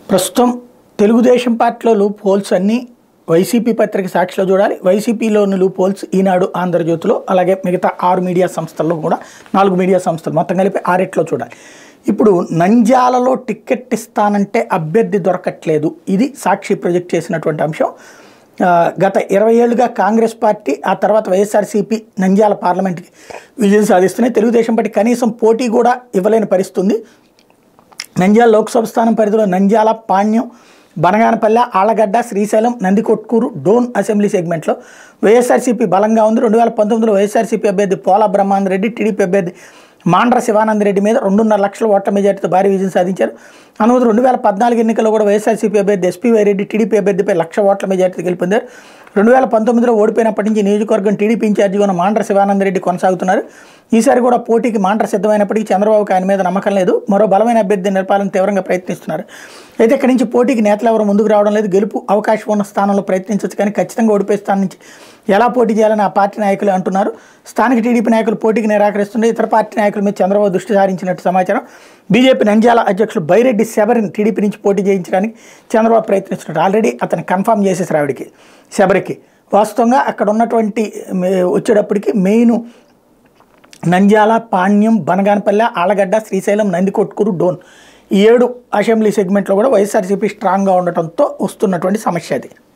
ప్రస్తుతం తెలుగుదేశం పార్టీలో loop holes అన్నీ వైసీపీ పత్రిక సాక్షిలో చూడాలి వైసీపీలోని లూప్ హోల్స్ ఈనాడు ఆంధ్రజ్యోతిలో అలాగే మిగతా ఆరు మీడియా సంస్థల్లో కూడా నాలుగు మీడియా సంస్థలు మొత్తం కలిపి ఆరెట్లో చూడాలి ఇప్పుడు నంద్యాలలో టికెట్ ఇస్తానంటే అభ్యర్థి దొరకట్లేదు ఇది సాక్షి ప్రొజెక్ట్ చేసినటువంటి అంశం ఆ, గత ఇరవై ఏళ్ళుగా కాంగ్రెస్ పార్టీ ఆ తర్వాత వైఎస్ఆర్సీపీ నంద్యాల పార్లమెంట్కి విజయం సాధిస్తున్నాయి తెలుగుదేశం పార్టీ కనీసం పోటీ కూడా ఇవ్వలేని పరిస్థితి ఉంది నంద్యాల లోక్సభ స్థానం పరిధిలో నంద్యాల పాణ్యం బనగానపల్లె ఆళ్లగడ్డ శ్రీశైలం నందికొట్కూరు డోన్ అసెంబ్లీ సెగ్మెంట్లో వైఎస్ఆర్సీపీ బలంగా ఉంది రెండు వేల పంతొమ్మిదిలో వైఎస్ఆర్సీపీ అభ్యర్థి పోల బ్రహ్మానంద రెడ్డి టీడీపీ అభ్యర్థి మాండ్ర శివానంద రెడ్డి మీద రెండున్నర లక్షల ఓట్ల మెజార్టీతో భారీ విజయం సాధించారు అనుమతి రెండు వేల పద్నాలుగు ఎన్నికల్లో కూడా వైఎస్ఆర్సీపీ అభ్యర్థి ఎస్పీ వైరెడ్డి టీడీపీ అభ్యర్థిపై లక్ష ఓట్ల మెజార్టీ గెలుపొందారు రెండు వేల పంతొమ్మిదిలో ఓడిపోయినప్పటి నుంచి నియోజకవర్గం టీడీపీ ఇన్ఛార్జిగా ఉన్న మాండ్ర శివానంద రెడ్డి కొనసాగుతున్నారు ఈసారి కూడా పోటీకి మాండ్ర సిద్ధమైనప్పటికీ చంద్రబాబుకి ఆయన మీద నమ్మకం లేదు మరో బలమైన అభ్యర్థిని నిలపాలని తీవ్రంగా ప్రయత్నిస్తున్నారు అయితే ఇక్కడి నుంచి పోటీకి నేతలు ఎవరు ముందుకు రావడం లేదు గెలుపు అవకాశం ఉన్న స్థానంలో ప్రయత్నించవచ్చు కానీ ఖచ్చితంగా ఓడిపోయే స్థానం నుంచి ఎలా పోటీ చేయాలని ఆ పార్టీ నాయకులు అంటున్నారు స్థానిక టీడీపీ నాయకులు పోటీకి నిరాకరిస్తుంటే ఇతర పార్టీ నాయకుల మీద చంద్రబాబు దృష్టి సారించినట్టు సమాచారం బీజేపీ నంద్యాల అధ్యక్షులు బైరెడ్డి శబరిని టీడీపీ నుంచి పోటీ చేయించడానికి చంద్రబాబు ప్రయత్నిస్తున్నారు ఆల్రెడీ అతను కన్ఫర్మ్ చేసేసారు ఆవిడికి శబరికి వాస్తవంగా అక్కడ ఉన్నటువంటి మే- వచ్చేటప్పటికి మెయిన్ నంద్యాల పాణ్యం బనగానపల్లె ఆలగడ్డ శ్రీశైలం నందికొట్కూరు డోన్ ఈ ఏడు అసెంబ్లీ సెగ్మెంట్లో కూడా వైఎస్ఆర్సీపీ స్ట్రాంగ్గా ఉండటంతో వస్తున్నటువంటి సమస్య అది